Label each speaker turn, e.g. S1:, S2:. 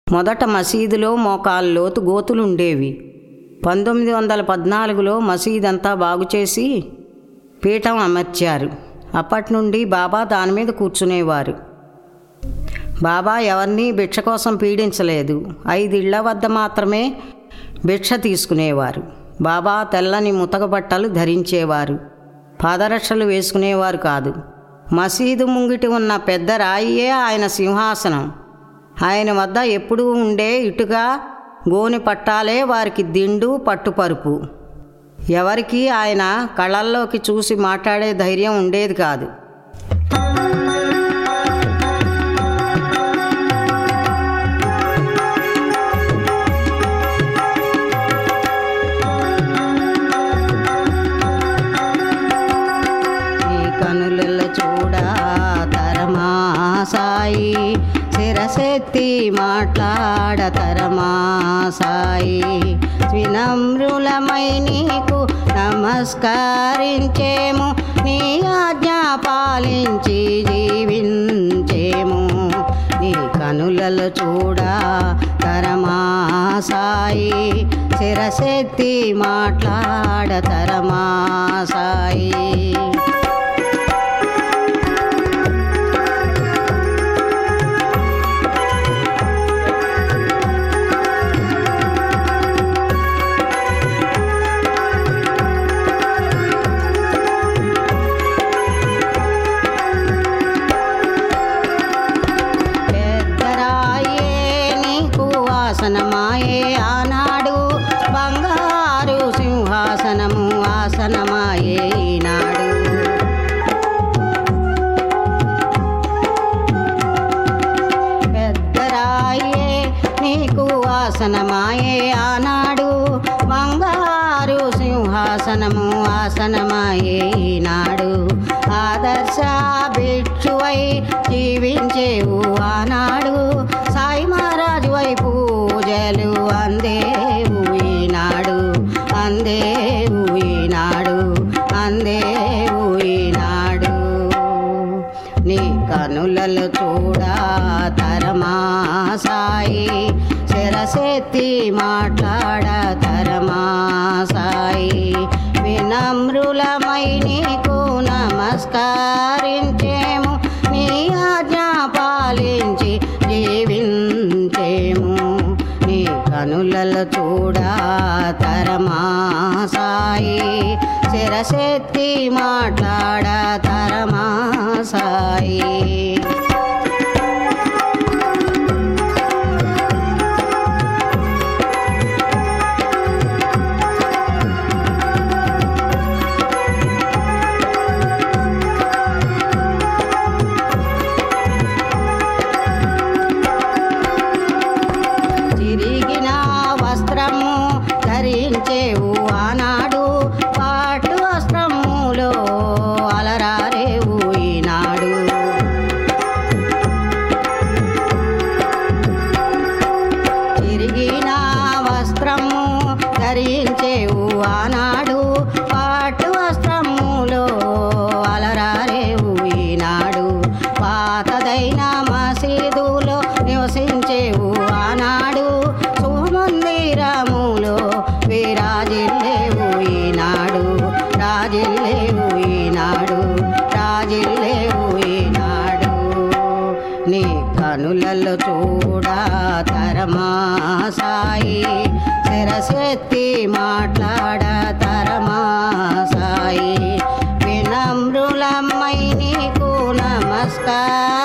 S1: మొదట మసీదులో మోకాలు లోతు గోతులుండేవి పంతొమ్మిది వందల పద్నాలుగులో మసీదంతా బాగుచేసి పీఠం అమర్చారు అప్పటి నుండి బాబా దాని మీద కూర్చునేవారు బాబా ఎవరినీ భిక్ష కోసం పీడించలేదు ఐదిళ్ల వద్ద మాత్రమే భిక్ష తీసుకునేవారు బాబా తెల్లని ముతక బట్టలు ధరించేవారు పాదరక్షలు వేసుకునేవారు కాదు మసీదు ముంగిటి ఉన్న పెద్ద రాయియే ఆయన సింహాసనం ఆయన వద్ద ఎప్పుడూ ఉండే ఇటుగా గోని పట్టాలే వారికి దిండు పట్టుపరుపు ఎవరికి ఆయన కళ్ళల్లోకి చూసి మాట్లాడే ధైర్యం ఉండేది కాదు నీ కనుల చూడా తరమా సాయి శిరసెత్తి మాట్లాడ తరమా సాయి వినమ్రులమై నీకు నమస్కరించేము నీ ఆజ్ఞ పాలించి జీవించేము నీ కనులలో చూడా తరమా సాయి శిరసెత్తి మాట్లాడ తరమా సాయి పెద్దరాయే నీకు ఆసనమాయే ఆనాడు బంగారు సింహాసనము ఆసనమాయే ఈనాడు పెద్దరాయే నీకు ఆసనమాయే ఆనాడు బంగారు సింహాసనము ఆసనమాయే ఈనాడు ఆదర్శ భిక్షువై జీవించేవు ఆనాడు సాయి మహారాజు వై పూజలు అందేవు ఈనాడు అందేవు ఈనాడు అందేవు ఈనాడు నీ కనులలో చూడా తరమా సాయి శిరసెత్తి మాట్లాడ తరమా సాయి వినమ్రులమై నీకు నమస్కరించేము నీ ఆజ్ఞ పాలించి జీవించేము నీ కనులలో చూడా తరమా సాయి శిరసెత్తి మాట్లాడ తరమా సాయి చిరిగిన వస్త్రము ధరించేవు ఆనాడు పాటు వస్త్రములో అలరారేవు ఈనాడు చిరిగిన వస్త్రము ధరించేవు ఆనాడు పాటు వస్త్రములో అలరారేవు ఈనాడు పాతదైన మసీదులో నివసించేవు ఆనాడు సుమందిరములో విరాజిల్లేవు ఈనాడు రాజిల్లేవు ఈనాడు రాజిల్లేవు ఈనాడు నీ కనులలో చూడా తరమా సాయి శిరసెత్తి మాట్లాడ తరమా సాయి వినమ్రులమ్మై నీకు నమస్కారం